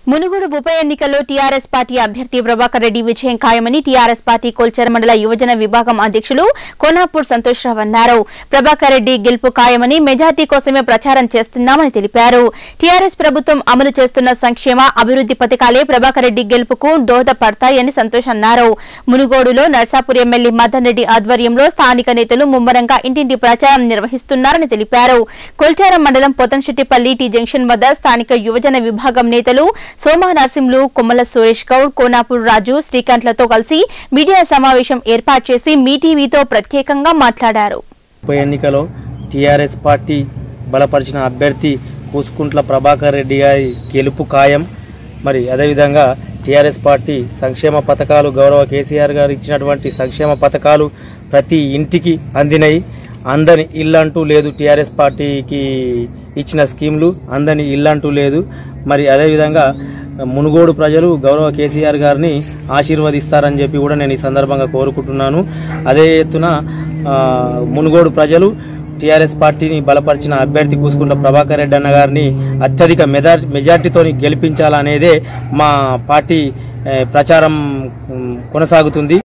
మునుగోడు ఉప ఎన్నికల్లో TRS party అభ్యర్థి ప్రభాకర్ రెడ్డి విజయం ఖాయమని టీఆర్ఎస్ పార్టీ కోల్చర మండల యువజన విభాగం అధ్యక్షులు కోనాపూర్ సంతోష్రావు అన్నారు ప్రభాకర్ రెడ్డి గెలుపు ఖాయమని మెజార్టీ కోసమే ప్రచారం చేస్తున్నామని తెలిపారు టీఆర్ఎస్ ప్రభుత్వం అమలు చేస్తున్న సంక్షేమ అభివృద్ది పథకాలే ప్రభాకర్ రెడ్డి గెలుపుకు దోహదపడతాయని సంతోష్ అన్నారు మునుగోడులో నర్సాపూర్ ఎమ్మెల్యే మదన్ రెడ్డి ఆధ్వర్యంలో స్థానిక నేతలు ముమ్మరంగా ఇంటింటి ప్రచారం నిర్వహిస్తున్నారని తెలిపారు కొల్చారం మండలం పొతంశెట్టిపల్లి టీ జంక్షన్ వద్ద స్థానిక యువజన విభాగం నేతలు సోమా నరసింహులు కొమ్మల సురేష్ గౌడ్ కోనాపూర్ రాజు శ్రీకాంత్లతో కలిసి మీడియా సమావేశం ఏర్పాటు చేసి మీ టీవీతో ప్రత్యేకంగా మాట్లాడారు ఉప ఎన్నికలో టీఆర్ఎస్ పార్టీ బలపరిచిన అభ్యర్థి కూసుకుంట్ల ప్రభాకర్ రెడ్డి గారి గెలుపు ఖాయం మరి అదేవిధంగా టీఆర్ఎస్ పార్టీ సంక్షేమ పథకాలు గౌరవ కేసీఆర్ గారు ఇచ్చినటువంటి సంక్షేమ పథకాలు ప్రతి ఇంటికి అందినాయి అందని ఇల్లంటూ లేదు టీఆర్ఎస్ పార్టీకి ఇచ్చిన స్కీములు అందని ఇల్లంటూ లేదు మరి అదేవిధంగా మునుగోడు ప్రజలు గౌరవ కేసీఆర్ గారిని ఆశీర్వదిస్తారని చెప్పి కూడా నేను ఈ సందర్భంగా కోరుకుంటున్నాను అదే ఎత్తున ఆ, మునుగోడు ప్రజలు టీఆర్ఎస్ పార్టీని బలపరిచిన అభ్యర్థి కూసుకుంట ప్రభాకర్ రెడ్డి అన్న గారిని అత్యధిక మెజార్ మెజార్టీతో గెలిపించాలనేదే మా పార్టీ ఏ, ప్రచారం ఉమ్, కొనసాగుతుంది